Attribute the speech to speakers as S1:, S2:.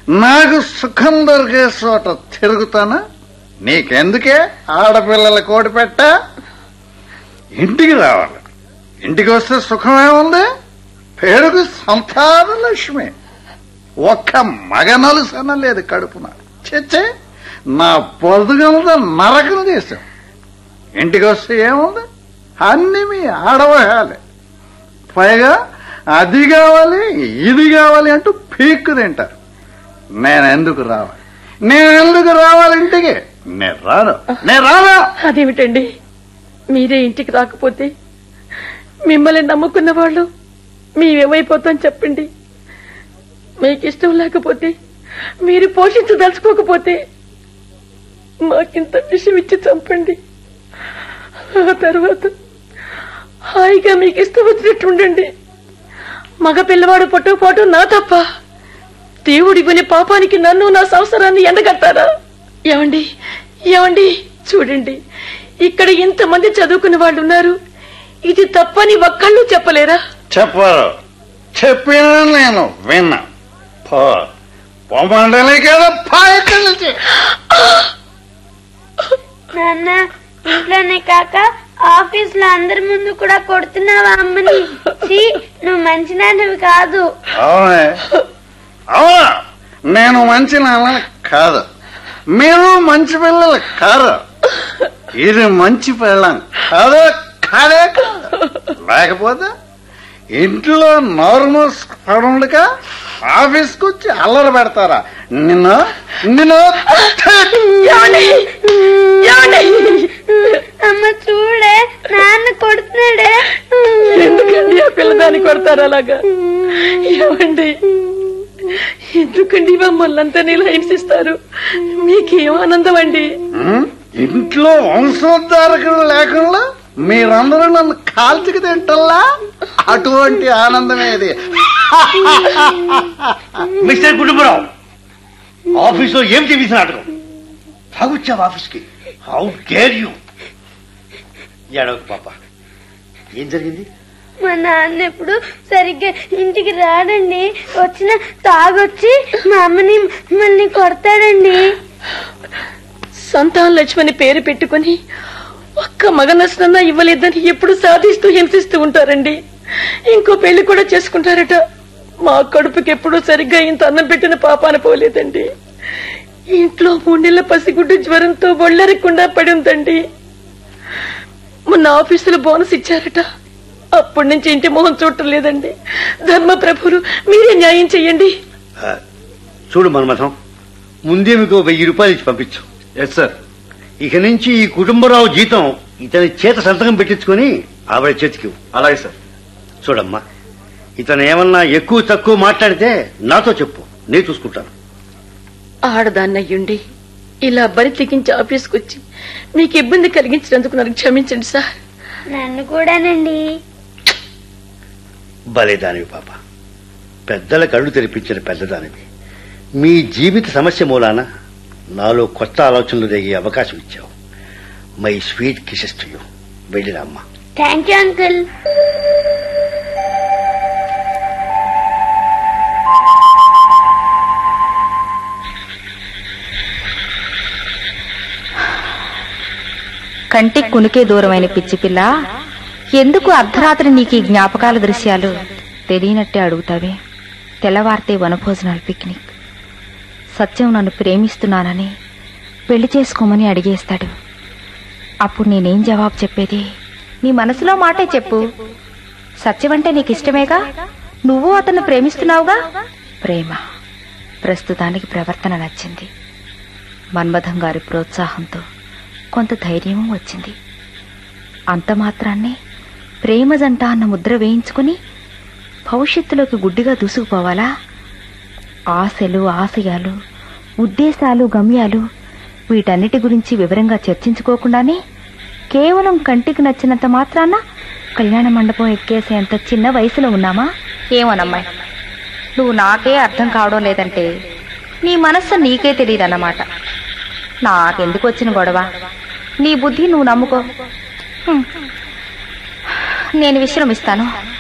S1: నాకు సుఖం దొరికే చోట తిరుగుతానా నీకెందుకే ఆడపిల్లల కోడి పెట్ట ఇంటికి రావాలి ఇంటికి వస్తే సుఖమేముంది పేరుకు సంతాన లక్ష్మి ఒక్క మగ నలుసన లేదు కడుపున చెచ్చే నా పొద్దుగలతో నరకం చేశాం ఇంటికి వస్తే ఏముంది అన్ని మీ ఆడవహాలే పైగా అది కావాలి ఇది కావాలి అంటూ పీక్కు తింటారు నేను ఎందుకు రావాలి నేను ఎందుకు రావాలి ఇంటికి నేను రాను నేను రాను
S2: అదేమిటండి మీరే ఇంటికి రాకపోతే మిమ్మల్ని నమ్ముకున్న వాళ్ళు మేమేమైపోతాం చెప్పండి మీకు ఇష్టం లేకపోతే మీరు పోషించదలుచుకోకపోతే మాకింత విషయం ఇచ్చి చంపండి ఆ తర్వాత హాయిగా మీకు ఇష్టం వచ్చినట్టు ఉండండి మగ పిల్లవాడు పుట్టకపోవటం నా తప్ప దేవుడి విని పాపానికి నన్ను నా సంవత్సరాన్ని ఎండగట్టారా ఏమండి ఏమండి చూడండి ఇక్కడ ఇంతమంది చదువుకున్న వాళ్ళు ఉన్నారు ఇది తప్పని ఒక్కళ్ళు చెప్పలేరా
S1: చెప్పరు చెప్పినా నేను విన్నా పో పొమ్మండలే కదా పాయ కలిసి
S3: నాన్న ఇంట్లోనే కాక ఆఫీస్ లో అందరి ముందు కూడా కొడుతున్నావా అమ్మని ఛీ, నువ్వు మంచి నాన్నవి కాదు
S1: అవునే అవునా నేను మంచి నాన్న కాదు మీరు మంచి పిల్లలు కాదు ఇది మంచి పిల్లం కాదు కాదే కాదు లేకపోతే ఇంట్లో నార్మల్ పడుండగా ఆఫీస్కి వచ్చి అల్లరి పెడతారా నిన్ను నిన్ను
S2: ఏమండి? ఏమండి?
S3: అమ్మ చూడే నాన్న కొడుతున్నాడే
S2: ఎందుకండి ఆ పిల్లదాన్ని కొడతారు అలాగా ఏమండి ఎందుకండి మమ్మల్ని అంతా నీలా హింసిస్తారు మీకేం ఆనందం అండి
S1: ఉం? ఇంట్లో వంశోద్ధారకులు లేకుండా మీరందరూ నన్ను కాల్చికి తింటల్లా అటువంటి ఆనందమేది
S4: మిస్టర్ కుటుంబరావు ఆఫీసులో ఏం చేసిన నాటకం తాగొచ్చావు ఆఫీస్కి హౌ డేర్ యూ ఏడవకు పాప ఏం జరిగింది
S3: మా నాన్న ఎప్పుడు సరిగ్గా ఇంటికి రాడండి వచ్చిన తాగొచ్చి మా అమ్మని మళ్ళీ కొడతాడండి
S2: సంతాన లక్ష్మణి పేరు పెట్టుకుని ఒక్క మగ నష్టన్నా ఇవ్వలేదని ఎప్పుడు సాధిస్తూ హింసిస్తూ ఉంటారండి ఇంకో పెళ్లి కూడా చేసుకుంటారట మా కడుపుకి ఎప్పుడూ సరిగ్గా ఇంత అన్నం పెట్టిన పాపాన పోలేదండి ఇంట్లో మూడేళ్ల పసిగుడ్డు జ్వరంతో ఒళ్ళరకుండా పడి ఉందండి మొన్న ఆఫీసులో బోనస్ ఇచ్చారట అప్పటి నుంచి ఇంటి మొహం చూడటం లేదండి ధర్మ ప్రభులు మీరే న్యాయం చెయ్యండి
S4: ఆ, చూడు మన్మథం ముందే మీకు ఓ వెయ్యి రూపాయలు ఇచ్చి పంపించు ఎస్ సార్ ఇక నుంచి ఈ కుటుంబరావు జీతం ఇతని చేత సంతకం పెట్టించుకొని ఆవిడ చేతికి ఇవ్వు.
S5: అలాగే సార్
S4: చూడమ్మా ఇతను ఏమన్నా ఎక్కువ తక్కువ మాట్లాడితే నాతో చెప్పు నేను చూసుకుంటాను
S2: ఆడదాన్నయ్యుండి ఇలా బరి తెగించి ఆఫీస్కి వచ్చి మీకు ఇబ్బంది కలిగించినందుకు నన్ను క్షమించండి సార్
S3: నన్ను కూడానండి
S4: భలేదానివి పాప పెద్దల కళ్ళు తెరిపించిన పెద్దదానివి మీ జీవిత సమస్య మూలాన నాలో కొత్త ఆలోచనలు రేగే అవకాశం ఇచ్చావు my sweet kisses to you వెళ్ళిరా అమ్మా
S3: థ్యాంక్ యూ అంకుల్
S6: కంటికి కునికే దూరమైన పిచ్చి పిల్ల ఎందుకు అర్ధరాత్రి నీకు ఈ జ్ఞాపకాల దృశ్యాలు తెలియనట్టే అడుగుతావే తెల్లవారితే వనభోజనాలు పిక్నిక్ సత్యం నన్ను ప్రేమిస్తున్నానని పెళ్లి చేసుకోమని అడిగేస్తాడు అప్పుడు నేనేం జవాబు చెప్పేది నీ మనసులో మాటే చెప్పు సత్యం అంటే నీకు ఇష్టమేగా నువ్వు అతన్ని ప్రేమిస్తున్నావుగా ప్రేమ ప్రస్తుతానికి ప్రవర్తన నచ్చింది మన్మథం గారి ప్రోత్సాహంతో కొంత ధైర్యము వచ్చింది అంత మాత్రాన్నే ప్రేమ జంట అన్న ముద్ర వేయించుకుని భవిష్యత్తులోకి గుడ్డిగా దూసుకుపోవాలా ఆశలు ఆశయాలు ఉద్దేశాలు గమ్యాలు వీటన్నిటి గురించి వివరంగా చర్చించుకోకుండానే కేవలం కంటికి నచ్చినంత మాత్రాన కళ్యాణ మండపం ఎక్కేసేంత చిన్న వయసులో ఉన్నామా ఏమోనమ్మాయి నువ్వు నాకే అర్థం కావడం లేదంటే నీ మనస్సు నీకే తెలియదన్నమాట నాకెందుకు వచ్చిన గొడవ నీ బుద్ధి నువ్వు నమ్ముకో హ్మ్. నేను విశ్రమిస్తాను